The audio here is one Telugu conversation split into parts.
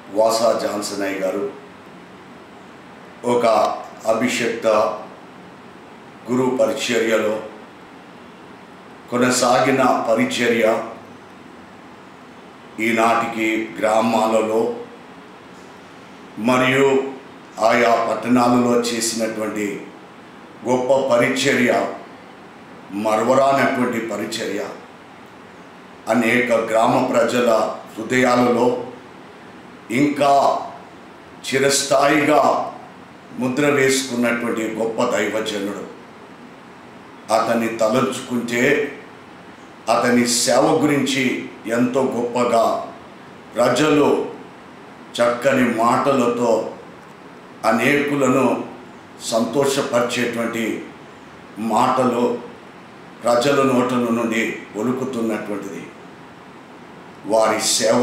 వాసా జాన్సన్ అయ్య గారు ఒక అభిషక్త గురు పరిచర్యలో కొనసాగిన పరిచర్య ఈనాటికి గ్రామాలలో మరియు ఆయా పట్టణాలలో చేసినటువంటి గొప్ప పరిచర్య మరవరానటువంటి పరిచర్య అనేక గ్రామ ప్రజల హృదయాలలో ఇంకా చిరస్థాయిగా ముద్ర వేసుకున్నటువంటి గొప్ప దైవజనుడు అతన్ని తలంచుకుంటే అతని సేవ గురించి ఎంతో గొప్పగా ప్రజలు చక్కని మాటలతో అనేకులను సంతోషపరిచేటువంటి మాటలు ప్రజల నోటల నుండి ఒలుకుతున్నటువంటిది వారి సేవ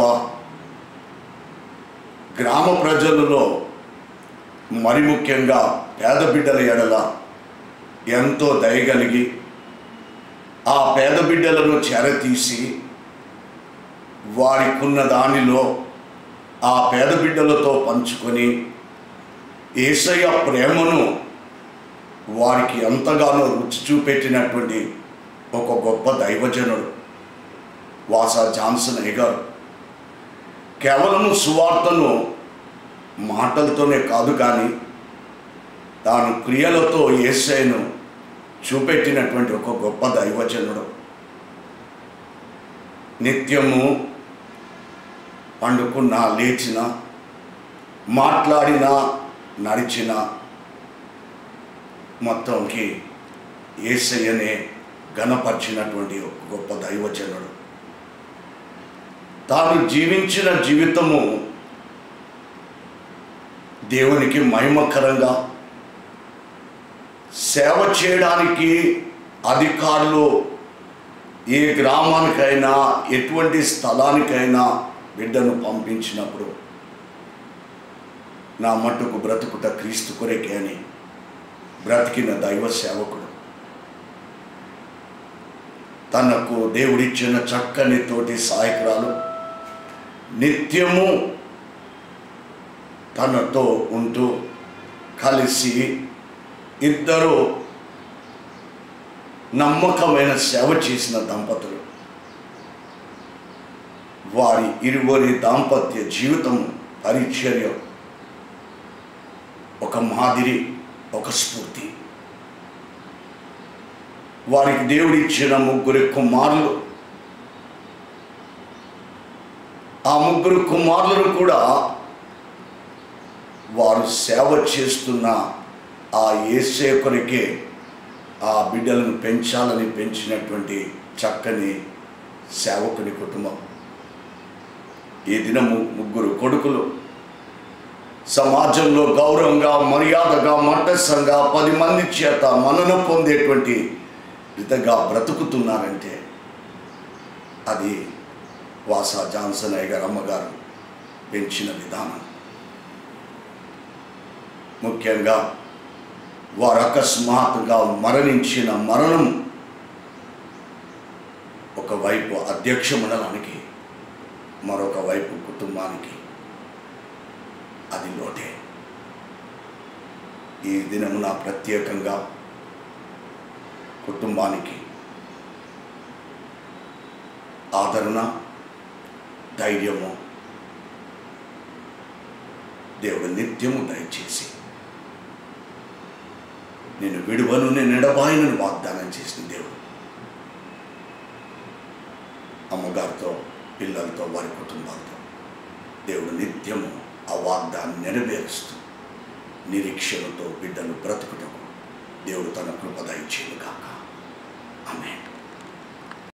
గ్రామ ప్రజలలో మరి ముఖ్యంగా పేద బిడ్డల ఎడల ఎంతో దయగలిగి ఆ పేద బిడ్డలను చేరతీసి వారికున్న దానిలో ఆ పేద బిడ్డలతో పంచుకొని ఏసయ్య ప్రేమను వారికి ఎంతగానో రుచి చూపెట్టినటువంటి ఒక గొప్ప దైవజనుడు వాసా జాన్సన్ అయ్య గారు కేవలము సువార్తను మాటలతోనే కాదు కానీ తాను క్రియలతో ఏసైను చూపెట్టినటువంటి ఒక గొప్ప దైవజనుడు నిత్యము పండుకున్నా లేచిన మాట్లాడినా నడిచిన మొత్తంకి ఏసయ్యనే ఘనపరిచినటువంటి ఒక గొప్ప దైవజనుడు తాను జీవించిన జీవితము దేవునికి మహిమకరంగా సేవ చేయడానికి అధికారులు ఏ గ్రామానికైనా ఎటువంటి స్థలానికైనా బిడ్డను పంపించినప్పుడు నా మట్టుకు బ్రతుకుట క్రీస్తు కొరకే అని బ్రతికిన దైవ సేవకుడు తనకు దేవుడిచ్చిన చక్కని తోటి సాయకురాలు నిత్యము తనతో ఉంటూ కలిసి ఇద్దరు నమ్మకమైన సేవ చేసిన దంపతులు వారి ఇరువురి దాంపత్య జీవితం పరిచర్య ఒక మాదిరి ఒక స్ఫూర్తి వారికి దేవుడిచ్చిన ముగ్గురు కుమారులు ఆ ముగ్గురు కుమారులను కూడా వారు సేవ చేస్తున్న ఆ ఏసే కొరకే ఆ బిడ్డలను పెంచాలని పెంచినటువంటి చక్కని సేవకుని కుటుంబం ఈ దినము ముగ్గురు కొడుకులు సమాజంలో గౌరవంగా మర్యాదగా మట్టసంగా పది మంది చేత మనను పొందేటువంటి విధంగా బ్రతుకుతున్నారంటే అది వాసా జాన్సన్ అయ్య గారు అమ్మగారు పెంచిన విధానం ముఖ్యంగా వారు అకస్మాత్తుగా మరణించిన మరణం ఒకవైపు అధ్యక్ష మండలానికి మరొక వైపు కుటుంబానికి అది లోటే ఈ దినమున ప్రత్యేకంగా కుటుంబానికి ఆదరణ ధైర్యము దేవుడు నిత్యము దయచేసి నేను విడువను నేను ఎడబాయనని వాగ్దానం చేసిన దేవుడు అమ్మగారితో పిల్లలతో వారి కుటుంబాలతో దేవుడు నిత్యము ఆ వాగ్దాన్ని నెరవేరుస్తూ నిరీక్షణతో బిడ్డలు బ్రతుకుటకు దేవుడు తన కృప దయచేయను కాక ఆమె